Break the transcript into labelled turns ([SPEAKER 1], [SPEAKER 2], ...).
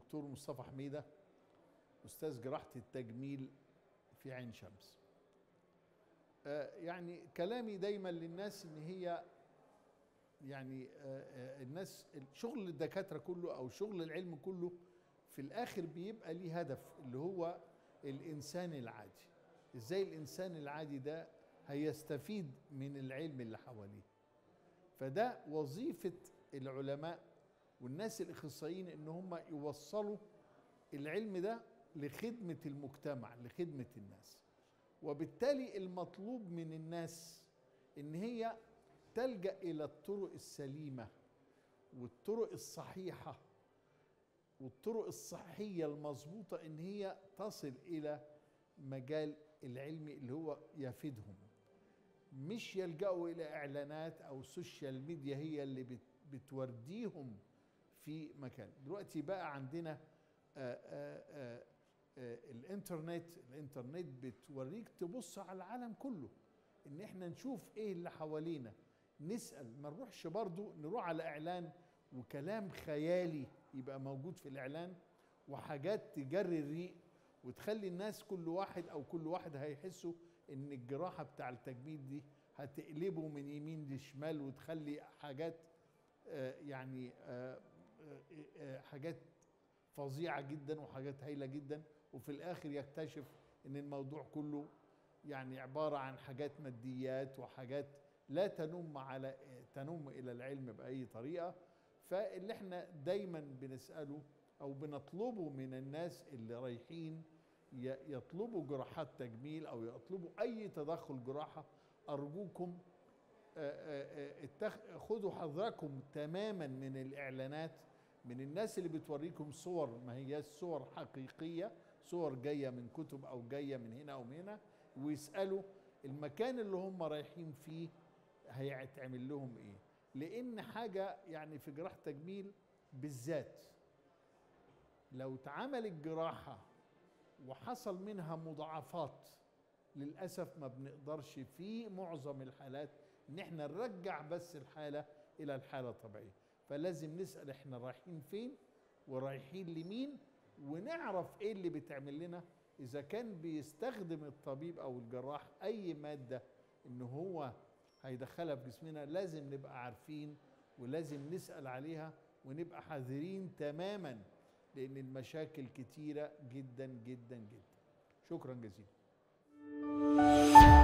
[SPEAKER 1] دكتور مصطفى حميده استاذ جراحه التجميل في عين شمس آه، يعني كلامي دايما للناس ان هي يعني آه، آه، الناس شغل الدكاتره كله او شغل العلم كله في الاخر بيبقى ليه هدف اللي هو الانسان العادي ازاي الانسان العادي ده هيستفيد من العلم اللي حواليه فده وظيفه العلماء والناس الاخصائيين ان هم يوصلوا العلم ده لخدمه المجتمع لخدمه الناس وبالتالي المطلوب من الناس ان هي تلجا الى الطرق السليمه والطرق الصحيحه والطرق الصحيه المظبوطه ان هي تصل الى مجال العلم اللي هو يفيدهم مش يلجأوا إلى إعلانات أو سوشيال ميديا هي اللي بت بتورديهم في مكان دلوقتي بقى عندنا آآ آآ آآ الانترنت الانترنت بتوريك تبص على العالم كله ان احنا نشوف ايه اللي حوالينا نسأل ما نروحش برضو نروح على اعلان وكلام خيالي يبقى موجود في الاعلان وحاجات تجري الريق وتخلي الناس كل واحد او كل واحد هيحسوا ان الجراحه بتاع التجميل دي هتقلبه من يمين لشمال وتخلي حاجات آه يعني آه آه حاجات فظيعه جدا وحاجات هايله جدا وفي الاخر يكتشف ان الموضوع كله يعني عباره عن حاجات ماديات وحاجات لا تنم على تنم الى العلم باي طريقه فاللي احنا دايما بنساله او بنطلبه من الناس اللي رايحين يطلبوا جراحات تجميل او يطلبوا اي تدخل جراحه ارجوكم خدوا حذركم تماما من الاعلانات من الناس اللي بتوريكم صور ما هي صور حقيقيه صور جايه من كتب او جايه من هنا او من هنا ويسالوا المكان اللي هم رايحين فيه هيتعمل لهم ايه لان حاجه يعني في جراحه تجميل بالذات لو اتعملت جراحه وحصل منها مضاعفات للاسف ما بنقدرش في معظم الحالات ان احنا نرجع بس الحاله الى الحاله الطبيعيه فلازم نسال احنا رايحين فين ورايحين لمين ونعرف ايه اللي بتعمل لنا اذا كان بيستخدم الطبيب او الجراح اي ماده ان هو هيدخلها في جسمنا لازم نبقى عارفين ولازم نسال عليها ونبقى حذرين تماما لان المشاكل كتيره جدا جدا جدا شكرا جزيلا